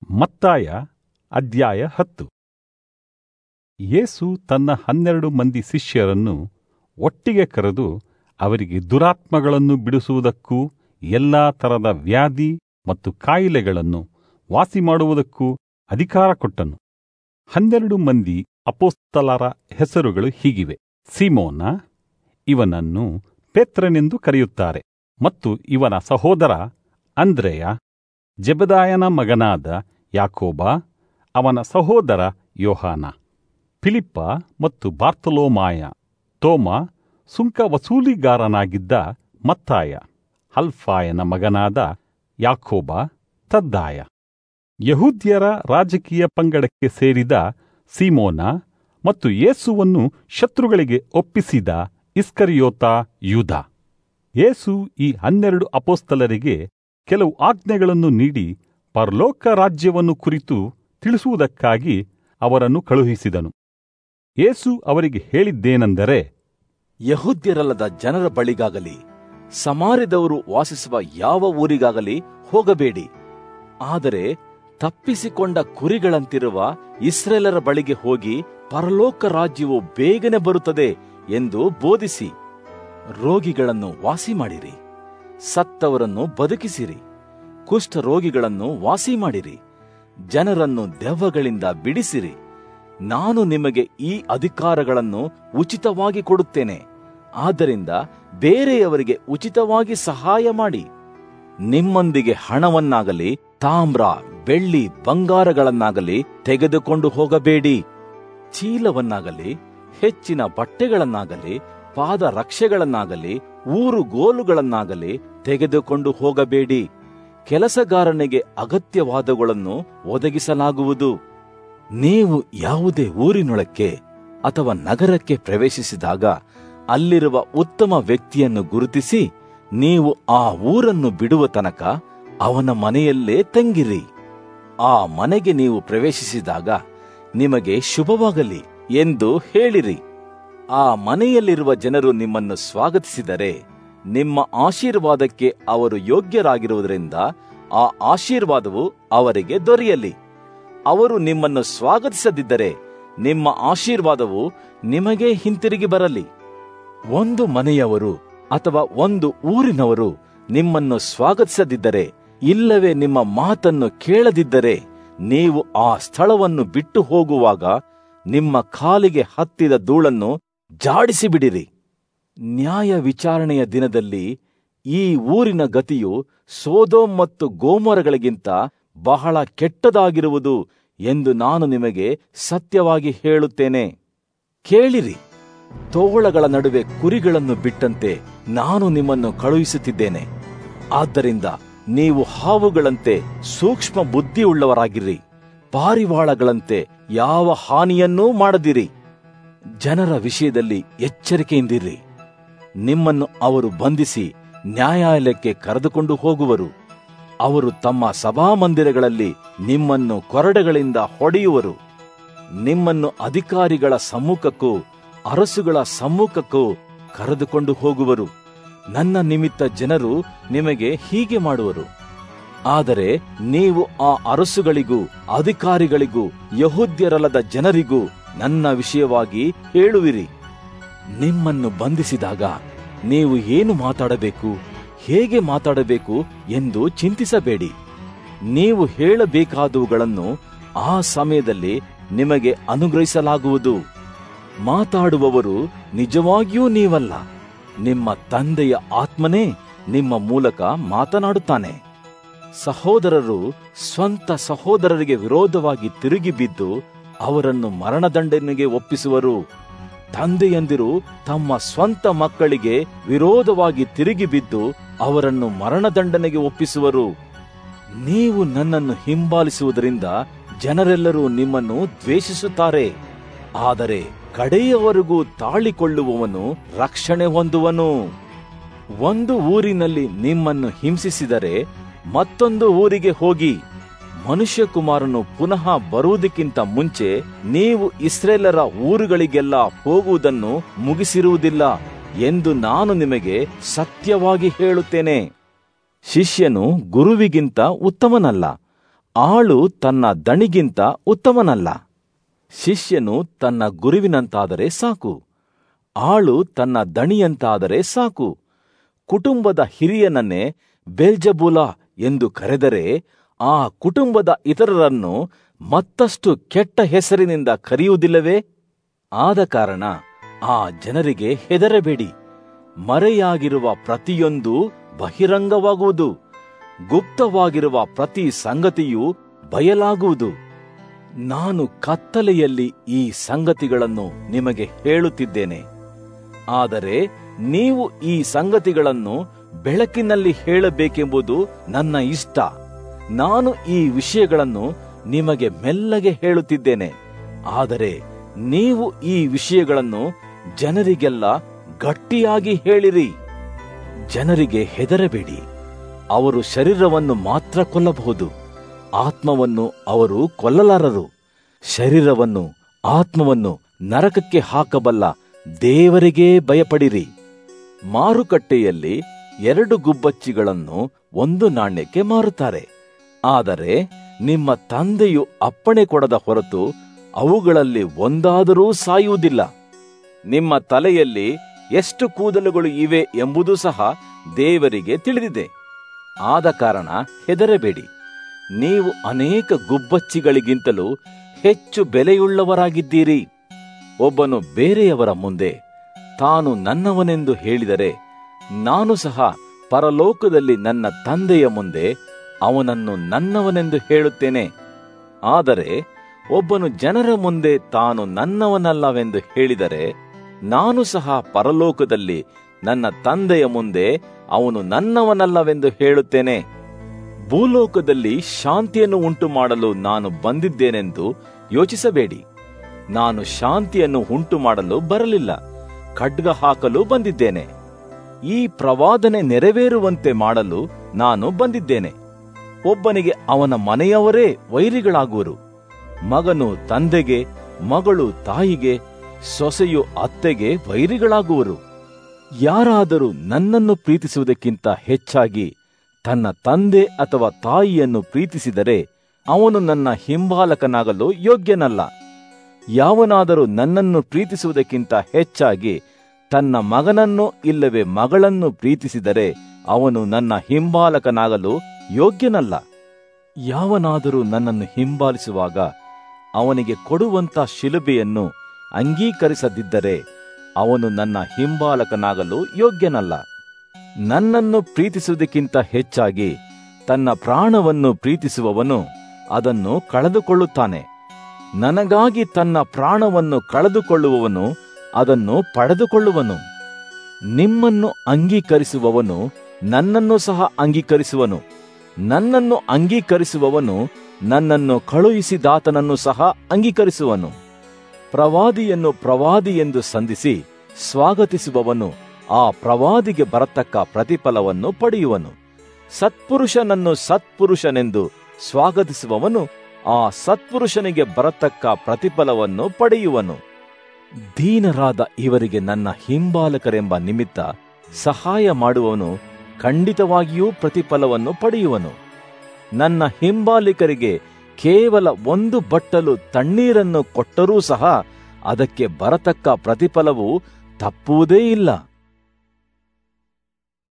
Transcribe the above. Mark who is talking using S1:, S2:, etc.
S1: ಮತ್ತಾಯ ಅಧ್ಯಾಯ ಹತ್ತು ಯೇಸು ತನ್ನ ಹನ್ನೆರಡು ಮಂದಿ ಶಿಷ್ಯರನ್ನು ಒಟ್ಟಿಗೆ ಕರೆದು ಅವರಿಗೆ ದುರಾತ್ಮಗಳನ್ನು ಬಿಡಿಸುವುದಕ್ಕೂ ಎಲ್ಲಾ ತರದ ವ್ಯಾಧಿ ಮತ್ತು ಕಾಯಿಲೆಗಳನ್ನು ವಾಸಿ ಮಾಡುವುದಕ್ಕೂ ಅಧಿಕಾರ ಕೊಟ್ಟನು ಹನ್ನೆರಡು ಮಂದಿ ಅಪೋಸ್ತಲರ ಹೆಸರುಗಳು ಹೀಗಿವೆ ಸಿಮೋನ ಇವನನ್ನು ಪೇತ್ರನೆಂದು ಕರೆಯುತ್ತಾರೆ ಮತ್ತು ಇವನ ಸಹೋದರ ಅಂದ್ರೆಯ ಜೆಬದಾಯನ ಮಗನಾದ ಯಾಕೋಬ ಅವನ ಸಹೋದರ ಯೋಹಾನ ಫಿಲಿಪ್ಪ ಮತ್ತು ಬಾರ್ತಲೋಮಾಯ ತೋಮ ಸುಂಕ ವಸೂಲಿಗಾರನಾಗಿದ್ದ ಮತ್ತಾಯ ಹಲ್ಫಾಯನ ಮಗನಾದ ಯಾಕೋಬ ತದ್ದಾಯ ಯಹೂದ್ಯರ ರಾಜಕೀಯ ಪಂಗಡಕ್ಕೆ ಸೇರಿದ ಸೀಮೋನ ಮತ್ತು ಯೇಸುವನ್ನು ಶತ್ರುಗಳಿಗೆ ಒಪ್ಪಿಸಿದ ಇಸ್ಕರಿಯೋತ ಯೂದ ಯೇಸು ಈ ಹನ್ನೆರಡು ಅಪೋಸ್ತಲರಿಗೆ ಕೆಲವು ಆಜ್ಞೆಗಳನ್ನು ನೀಡಿ ಪರಲೋಕ ರಾಜ್ಯವನ್ನು ಕುರಿತು ತಿಳಿಸುವುದಕ್ಕಾಗಿ ಅವರನ್ನು ಕಳುಹಿಸಿದನು ಯೇಸು ಅವರಿಗೆ ಹೇಳಿದ್ದೇನೆಂದರೆ
S2: ಯಹೂದ್ಯರಲ್ಲದ ಜನರ ಬಳಿಗಾಗಲಿ ಸಮಾರ್ಯದವರು ವಾಸಿಸುವ ಯಾವ ಊರಿಗಾಗಲಿ ಹೋಗಬೇಡಿ ಆದರೆ ತಪ್ಪಿಸಿಕೊಂಡ ಕುರಿಗಳಂತಿರುವ ಇಸ್ರೇಲರ ಬಳಿಗೆ ಹೋಗಿ ಪರಲೋಕ ರಾಜ್ಯವು ಬೇಗನೆ ಬರುತ್ತದೆ ಎಂದು ಬೋಧಿಸಿ ರೋಗಿಗಳನ್ನು ವಾಸಿ ಮಾಡಿರಿ ಸತ್ತವರನ್ನು ಬದುಕಿಸಿರಿ ಕುಷ್ಠ ರೋಗಿಗಳನ್ನು ವಾಸಿ ಮಾಡಿರಿ ಜನರನ್ನು ದೆವ್ವಗಳಿಂದ ಬಿಡಿಸಿರಿ ನಾನು ನಿಮಗೆ ಈ ಅಧಿಕಾರಗಳನ್ನು ಉಚಿತವಾಗಿ ಕೊಡುತ್ತೇನೆ ಆದ್ದರಿಂದ ಬೇರೆಯವರಿಗೆ ಉಚಿತವಾಗಿ ಸಹಾಯ ಮಾಡಿ ನಿಮ್ಮೊಂದಿಗೆ ಹಣವನ್ನಾಗಲಿ ತಾಮ್ರ ಬೆಳ್ಳಿ ಬಂಗಾರಗಳನ್ನಾಗಲಿ ತೆಗೆದುಕೊಂಡು ಹೋಗಬೇಡಿ ಚೀಲವನ್ನಾಗಲಿ ಹೆಚ್ಚಿನ ಬಟ್ಟೆಗಳನ್ನಾಗಲಿ ಪಾದ ರಕ್ಷೆಗಳನ್ನಾಗಲಿ ಊರುಗೋಲುಗಳನ್ನಾಗಲಿ ತೆಗೆದುಕೊಂಡು ಹೋಗಬೇಡಿ ಕೆಲಸಗಾರನಿಗೆ ಅಗತ್ಯವಾದವುಗಳನ್ನು ಒದಗಿಸಲಾಗುವುದು ನೀವು ಯಾವುದೇ ಊರಿನೊಳಕ್ಕೆ ಅಥವಾ ನಗರಕ್ಕೆ ಪ್ರವೇಶಿಸಿದಾಗ ಅಲ್ಲಿರುವ ಉತ್ತಮ ವ್ಯಕ್ತಿಯನ್ನು ಗುರುತಿಸಿ ನೀವು ಆ ಊರನ್ನು ಬಿಡುವ ತನಕ ಅವನ ಮನೆಯಲ್ಲೇ ತಂಗಿರಿ ಆ ಮನೆಗೆ ನೀವು ಪ್ರವೇಶಿಸಿದಾಗ ನಿಮಗೆ ಶುಭವಾಗಲಿ ಎಂದು ಹೇಳಿರಿ ಆ ಮನೆಯಲ್ಲಿರುವ ಜನರು ನಿಮ್ಮನ್ನು ಸ್ವಾಗತಿಸಿದರೆ ನಿಮ್ಮ ಆಶೀರ್ವಾದಕ್ಕೆ ಅವರು ಯೋಗ್ಯರಾಗಿರುವುದರಿಂದ ಆ ಆಶೀರ್ವಾದವು ಅವರಿಗೆ ದೊರೆಯಲಿ ಅವರು ನಿಮ್ಮನ್ನು ಸ್ವಾಗತಿಸದಿದ್ದರೆ ನಿಮ್ಮ ಆಶೀರ್ವಾದವು ನಿಮಗೆ ಹಿಂತಿರುಗಿ ಬರಲಿ ಒಂದು ಮನೆಯವರು ಅಥವಾ ಒಂದು ಊರಿನವರು ನಿಮ್ಮನ್ನು ಸ್ವಾಗತಿಸದಿದ್ದರೆ ಇಲ್ಲವೇ ನಿಮ್ಮ ಮಾತನ್ನು ಕೇಳದಿದ್ದರೆ ನೀವು ಆ ಸ್ಥಳವನ್ನು ಬಿಟ್ಟು ಹೋಗುವಾಗ ನಿಮ್ಮ ಕಾಲಿಗೆ ಹತ್ತಿದ ಧೂಳನ್ನು ಜಾಡಿಸಿಬಿಡಿರಿ ನ್ಯಾಯ ವಿಚಾರಣೆಯ ದಿನದಲ್ಲಿ ಈ ಊರಿನ ಗತಿಯು ಸೋದೋಮ್ ಮತ್ತು ಗೋಮರಗಳಿಗಿಂತ ಬಹಳ ಕೆಟ್ಟದಾಗಿರುವುದು ಎಂದು ನಾನು ನಿಮಗೆ ಸತ್ಯವಾಗಿ ಹೇಳುತ್ತೇನೆ ಕೇಳಿರಿ ತೋಳಗಳ ನಡುವೆ ಕುರಿಗಳನ್ನು ಬಿಟ್ಟಂತೆ ನಾನು ನಿಮ್ಮನ್ನು ಕಳುಹಿಸುತ್ತಿದ್ದೇನೆ ಆದ್ದರಿಂದ ನೀವು ಹಾವುಗಳಂತೆ ಸೂಕ್ಷ್ಮ ಬುದ್ಧಿಯುಳ್ಳವರಾಗಿರ್ರಿ ಪಾರಿವಾಳಗಳಂತೆ ಯಾವ ಹಾನಿಯನ್ನೂ ಮಾಡದಿರಿ ಜನರ ವಿಷಯದಲ್ಲಿ ಎಚ್ಚರಿಕೆಯಿಂದಿರ್ರಿ ನಿಮ್ಮನ್ನು ಅವರು ಬಂಧಿಸಿ ನ್ಯಾಯಾಲಯಕ್ಕೆ ಕರೆದುಕೊಂಡು ಹೋಗುವರು ಅವರು ತಮ್ಮ ಸಭಾಮಂದಿರಗಳಲ್ಲಿ ನಿಮ್ಮನ್ನು ಕೊರಡೆಗಳಿಂದ ಹೊಡೆಯುವರು ನಿಮ್ಮನ್ನು ಅಧಿಕಾರಿಗಳ ಸಮ್ಮುಖಕ್ಕೂ ಅರಸುಗಳ ಸಮ್ಮುಖಕ್ಕೂ ಕರೆದುಕೊಂಡು ಹೋಗುವರು ನನ್ನ ನಿಮಿತ್ತ ಜನರು ನಿಮಗೆ ಹೀಗೆ ಮಾಡುವರು ಆದರೆ ನೀವು ಆ ಅರಸುಗಳಿಗೂ ಅಧಿಕಾರಿಗಳಿಗೂ ಯಹೂದ್ಯರಲ್ಲದ ಜನರಿಗೂ ನನ್ನ ವಿಷಯವಾಗಿ ಹೇಳುವಿರಿ ನಿಮ್ಮನ್ನು ಬಂಧಿಸಿದಾಗ ನೀವು ಏನು ಮಾತಾಡಬೇಕು ಹೇಗೆ ಮಾತಾಡಬೇಕು ಎಂದು ಚಿಂತಿಸಬೇಡಿ ನೀವು ಹೇಳಬೇಕಾದವುಗಳನ್ನು ಆ ಸಮಯದಲ್ಲಿ ನಿಮಗೆ ಅನುಗ್ರಹಿಸಲಾಗುವುದು ಮಾತಾಡುವವರು ನಿಜವಾಗಿಯೂ ನೀವಲ್ಲ ನಿಮ್ಮ ತಂದೆಯ ಆತ್ಮನೇ ನಿಮ್ಮ ಮೂಲಕ ಮಾತನಾಡುತ್ತಾನೆ ಸಹೋದರರು ಸ್ವಂತ ಸಹೋದರರಿಗೆ ವಿರೋಧವಾಗಿ ತಿರುಗಿ ಬಿದ್ದು ಅವರನ್ನು ಮರಣದಂಡನೆಗೆ ಒಪ್ಪಿಸುವರು ತಂದೆಯಂದಿರು ತಮ್ಮ ಸ್ವಂತ ಮಕ್ಕಳಿಗೆ ವಿರೋಧವಾಗಿ ತಿರುಗಿ ಬಿದ್ದು ಅವರನ್ನು ಮರಣದಂಡನೆಗೆ ಒಪ್ಪಿಸುವರು ನೀವು ನನ್ನನ್ನು ಹಿಂಬಾಲಿಸುವುದರಿಂದ ಜನರೆಲ್ಲರೂ ನಿಮ್ಮನ್ನು ದ್ವೇಷಿಸುತ್ತಾರೆ ಆದರೆ ಕಡೆಯವರೆಗೂ ತಾಳಿಕೊಳ್ಳುವವನು ರಕ್ಷಣೆ ಹೊಂದುವನು ಒಂದು ಊರಿನಲ್ಲಿ ನಿಮ್ಮನ್ನು ಹಿಂಸಿಸಿದರೆ ಮತ್ತೊಂದು ಊರಿಗೆ ಹೋಗಿ ಮನುಷ್ಯಕುಮಾರನು ಪುನಃ ಬರುವುದಕ್ಕಿಂತ ಮುಂಚೆ ನೀವು ಇಸ್ರೇಲರ ಊರುಗಳಿಗೆಲ್ಲ ಹೋಗುವುದನ್ನು ಮುಗಿಸಿರುವುದಿಲ್ಲ ಎಂದು ನಾನು ನಿಮಗೆ ಸತ್ಯವಾಗಿ ಹೇಳುತ್ತೇನೆ ಶಿಷ್ಯನು ಗುರುವಿಗಿಂತ ಉತ್ತಮನಲ್ಲ ಆಳು ತನ್ನ ದಣಿಗಿಂತ ಉತ್ತಮನಲ್ಲ ಶಿಷ್ಯನು ತನ್ನ ಗುರುವಿನಂತಾದರೆ ಸಾಕು ಆಳು ತನ್ನ ದಣಿಯಂತಾದರೆ ಸಾಕು ಕುಟುಂಬದ ಹಿರಿಯನನ್ನೇ ಬೆಲ್ಜಬೂಲ ಎಂದು ಕರೆದರೆ ಆ ಕುಟುಂಬದ ಇತರರನ್ನು ಮತ್ತಷ್ಟು ಕೆಟ್ಟ ಹೆಸರಿನಿಂದ ಕರೆಯುವುದಿಲ್ಲವೇ ಆದ ಕಾರಣ ಆ ಜನರಿಗೆ ಹೆದರಬೇಡಿ ಮರೆಯಾಗಿರುವ ಪ್ರತಿಯೊಂದು ಬಹಿರಂಗವಾಗುವುದು ಗುಪ್ತವಾಗಿರುವ ಪ್ರತಿ ಸಂಗತಿಯೂ ಬಯಲಾಗುವುದು ನಾನು ಕತ್ತಲೆಯಲ್ಲಿ ಈ ಸಂಗತಿಗಳನ್ನು ನಿಮಗೆ ಹೇಳುತ್ತಿದ್ದೇನೆ ಆದರೆ ನೀವು ಈ ಸಂಗತಿಗಳನ್ನು ಬೆಳಕಿನಲ್ಲಿ ಹೇಳಬೇಕೆಂಬುದು ನನ್ನ ಇಷ್ಟ ನಾನು ಈ ವಿಷಯಗಳನ್ನು ನಿಮಗೆ ಮೆಲ್ಲಗೆ ಹೇಳುತ್ತಿದ್ದೇನೆ ಆದರೆ ನೀವು ಈ ವಿಷಯಗಳನ್ನು ಜನರಿಗೆಲ್ಲ ಗಟ್ಟಿಯಾಗಿ ಹೇಳಿರಿ ಜನರಿಗೆ ಹೆದರಬೇಡಿ ಅವರು ಶರೀರವನ್ನು ಮಾತ್ರ ಕೊಲ್ಲಬಹುದು ಆತ್ಮವನ್ನು ಅವರು ಕೊಲ್ಲಲಾರರು ಶರೀರವನ್ನು ಆತ್ಮವನ್ನು ನರಕಕ್ಕೆ ಹಾಕಬಲ್ಲ ದೇವರಿಗೇ ಭಯಪಡಿರಿ ಮಾರುಕಟ್ಟೆಯಲ್ಲಿ ಎರಡು ಗುಬ್ಬಚ್ಚಿಗಳನ್ನು ಒಂದು ನಾಣ್ಯಕ್ಕೆ ಮಾರುತ್ತಾರೆ ಆದರೆ ನಿಮ್ಮ ತಂದೆಯು ಅಪ್ಪಣೆ ಕೊಡದ ಹೊರತು ಅವುಗಳಲ್ಲಿ ಒಂದಾದರೂ ಸಾಯುವುದಿಲ್ಲ ನಿಮ್ಮ ತಲೆಯಲ್ಲಿ ಎಷ್ಟು ಕೂದಲುಗಳು ಇವೆ ಎಂಬುದೂ ಸಹ ದೇವರಿಗೆ ತಿಳಿದಿದೆ ಆದ ಕಾರಣ ಹೆದರಬೇಡಿ ನೀವು ಅನೇಕ ಗುಬ್ಬಚ್ಚಿಗಳಿಗಿಂತಲೂ ಹೆಚ್ಚು ಬೆಲೆಯುಳ್ಳವರಾಗಿದ್ದೀರಿ ಒಬ್ಬನು ಬೇರೆಯವರ ಮುಂದೆ ತಾನು ನನ್ನವನೆಂದು ಹೇಳಿದರೆ ನಾನು ಸಹ ಪರಲೋಕದಲ್ಲಿ ನನ್ನ ತಂದೆಯ ಮುಂದೆ ಅವನನ್ನು ನನ್ನವನೆಂದು ಹೇಳುತ್ತೇನೆ ಆದರೆ ಒಬ್ಬನು ಜನರ ಮುಂದೆ ತಾನು ನನ್ನವನಲ್ಲವೆಂದು ಹೇಳಿದರೆ ನಾನು ಸಹ ಪರಲೋಕದಲ್ಲಿ ನನ್ನ ತಂದೆಯ ಮುಂದೆ ಅವನು ನನ್ನವನಲ್ಲವೆಂದು ಹೇಳುತ್ತೇನೆ ಭೂಲೋಕದಲ್ಲಿ ಶಾಂತಿಯನ್ನು ಉಂಟು ಮಾಡಲು ನಾನು ಬಂದಿದ್ದೇನೆಂದು ಯೋಚಿಸಬೇಡಿ ನಾನು ಶಾಂತಿಯನ್ನು ಉಂಟು ಮಾಡಲು ಬರಲಿಲ್ಲ ಖಡ್ಗ ಹಾಕಲು ಬಂದಿದ್ದೇನೆ ಈ ಪ್ರವಾದನೆ ನೆರವೇರುವಂತೆ ಮಾಡಲು ನಾನು ಬಂದಿದ್ದೇನೆ ಒಬ್ಬನಿಗೆ ಅವನ ಮನೆಯವರೇ ವೈರಿಗಳಾಗುವರು ಮಗನು ತಂದೆಗೆ ಮಗಳು ತಾಯಿಗೆ ಸೊಸೆಯು ಅತ್ತೆಗೆ ವೈರಿಗಳಾಗುವರು ಯಾರಾದರೂ ನನ್ನನ್ನು ಪ್ರೀತಿಸುವುದಕ್ಕಿಂತ ಹೆಚ್ಚಾಗಿ ತನ್ನ ತಂದೆ ಅಥವಾ ತಾಯಿಯನ್ನು ಪ್ರೀತಿಸಿದರೆ ಅವನು ನನ್ನ ಹಿಂಬಾಲಕನಾಗಲು ಯೋಗ್ಯನಲ್ಲ ಯಾವನಾದರೂ ನನ್ನನ್ನು ಪ್ರೀತಿಸುವುದಕ್ಕಿಂತ ಹೆಚ್ಚಾಗಿ ತನ್ನ ಮಗನನ್ನು ಇಲ್ಲವೇ ಮಗಳನ್ನು ಪ್ರೀತಿಸಿದರೆ ಅವನು ನನ್ನ ಹಿಂಬಾಲಕನಾಗಲು ಯೋಗ್ಯನಲ್ಲ ಯಾವನಾದರೂ ನನ್ನನ್ನು ಹಿಂಬಾಲಿಸುವಾಗ ಅವನಿಗೆ ಕೊಡುವಂತ ಶಿಲುಬೆಯನ್ನು ಅಂಗೀಕರಿಸದಿದ್ದರೆ ಅವನು ನನ್ನ ಹಿಂಬಾಲಕನಾಗಲು ಯೋಗ್ಯನಲ್ಲ ನನ್ನನ್ನು ಪ್ರೀತಿಸುವುದಕ್ಕಿಂತ ಹೆಚ್ಚಾಗಿ ತನ್ನ ಪ್ರಾಣವನ್ನು ಪ್ರೀತಿಸುವವನು ಅದನ್ನು ಕಳೆದುಕೊಳ್ಳುತ್ತಾನೆ ನನಗಾಗಿ ತನ್ನ ಪ್ರಾಣವನ್ನು ಕಳೆದುಕೊಳ್ಳುವವನು ಅದನ್ನು ಪಡೆದುಕೊಳ್ಳುವನು ನಿಮ್ಮನ್ನು ಅಂಗೀಕರಿಸುವವನು ನನ್ನನ್ನು ಸಹ ಅಂಗೀಕರಿಸುವನು ನನ್ನನ್ನು ಅಂಗೀಕರಿಸುವವನು ನನ್ನನ್ನು ಕಳುಹಿಸಿದಾತನನ್ನು ಸಹ ಅಂಗೀಕರಿಸುವನು ಪ್ರವಾದಿಯನ್ನು ಪ್ರವಾದಿ ಎಂದು ಸಂಧಿಸಿ ಸ್ವಾಗತಿಸುವವನು ಆ ಪ್ರವಾದಿಗೆ ಬರತಕ್ಕ ಪ್ರತಿಫಲವನ್ನು ಪಡೆಯುವನು ಸತ್ಪುರುಷನನ್ನು ಸತ್ಪುರುಷನೆಂದು ಸ್ವಾಗತಿಸುವವನು ಆ ಸತ್ಪುರುಷನಿಗೆ ಬರತಕ್ಕ ಪ್ರತಿಫಲವನ್ನು ಪಡೆಯುವನು ದೀನರಾದ ಇವರಿಗೆ ನನ್ನ ಹಿಂಬಾಲಕರೆಂಬ ನಿಮಿತ್ತ ಸಹಾಯ ಮಾಡುವವನು ಖಂಡಿತವಾಗಿಯೂ ಪ್ರತಿಫಲವನ್ನು ಪಡೆಯುವನು ನನ್ನ ಹಿಂಬಾಲಿಕರಿಗೆ ಕೇವಲ ಒಂದು ಬಟ್ಟಲು ತಣ್ಣೀರನ್ನು ಕೊಟ್ಟರೂ ಸಹ ಅದಕ್ಕೆ ಬರತಕ್ಕ ಪ್ರತಿಫಲವು ತಪ್ಪುವುದೇ ಇಲ್ಲ